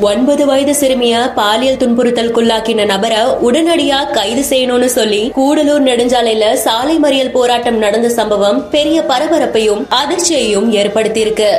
ஒன்பது வயது சிறுமிய பாலியல் துன்புறுத்தலுக்குள்ளாக்கின நபரை உடனடியா கைது செய்யணும்னு சொல்லி கூடலூர் நெடுஞ்சாலையில சாலை மறியல் போராட்டம் நடந்த சம்பவம் பெரிய பரபரப்பையும் அதிர்ச்சியையும் ஏற்படுத்தியிருக்கு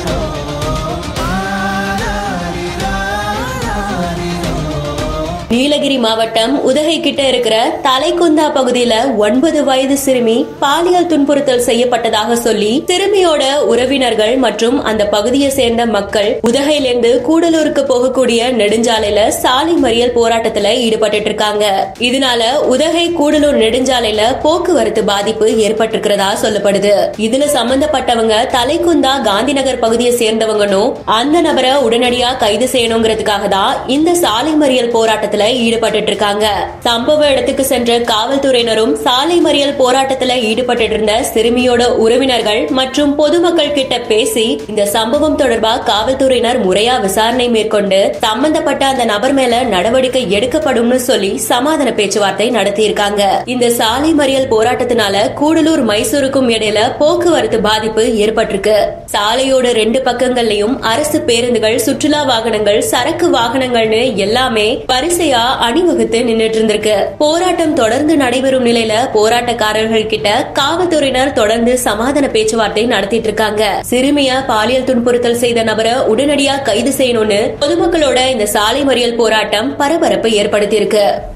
நீலகிரி மாவட்டம் உதகை கிட்ட இருக்கிற தலைக்குந்தா பகுதியில ஒன்பது வயது சிறுமி பாலியல் துன்புறுத்தல் செய்யப்பட்டதாக சொல்லி சிறுமியோட உறவினர்கள் மற்றும் அந்த பகுதியை சேர்ந்த மக்கள் உதகையிலிருந்து கூடலூருக்கு போகக்கூடிய நெடுஞ்சாலையில சாலை மறியல் போராட்டத்துல ஈடுபட்டு இருக்காங்க இதனால உதகை கூடலூர் நெடுஞ்சாலையில போக்குவரத்து பாதிப்பு ஏற்பட்டிருக்கிறதா சொல்லப்படுது இதுல சம்பந்தப்பட்டவங்க தலைக்குந்தா காந்திநகர் பகுதியை சேர்ந்தவங்கனும் அந்த நபரை உடனடியா கைது செய்யணுங்கிறதுக்காக தான் இந்த சாலை மறியல் போராட்டத்துல ஈடுபட்டு இருக்காங்க சம்பவ இடத்துக்கு சென்ற காவல்துறையினரும் சாலை மறியல் போராட்டத்துல ஈடுபட்டு இருந்த சிறுமியோட உறவினர்கள் மற்றும் பொதுமக்கள் கிட்ட பேசி இந்த சம்பவம் தொடர்பா காவல்துறையினர் முறையா விசாரணை மேற்கொண்டு சம்பந்தப்பட்ட அந்த நபர் மேல நடவடிக்கை எடுக்கப்படும்னு சொல்லி சமாதான பேச்சுவார்த்தை நடத்தியிருக்காங்க இந்த சாலை மறியல் போராட்டத்தினால கூடலூர் மைசூருக்கும் இடையில போக்குவரத்து பாதிப்பு ஏற்பட்டிருக்கு சாலையோட ரெண்டு பக்கங்கள்லயும் அரசு பேருந்துகள் சுற்றுலா வாகனங்கள் சரக்கு வாகனங்கள்னு எல்லாமே வரிசையா அணிவகுத்து நின்னுட்டு இருந்திருக்கு போராட்டம் தொடர்ந்து நடைபெறும் நிலையில போராட்டக்காரர்கள் கிட்ட காவல்துறையினர் தொடர்ந்து சமாதான பேச்சுவார்த்தை நடத்திட்டு இருக்காங்க சிறுமிய பாலியல் துன்புறுத்தல் செய்த நபரை உடனடியா கைது செய்யணும்னு பொதுமக்களோட இந்த சாலை மறியல் போராட்டம் பரபரப்பை ஏற்படுத்தியிருக்கு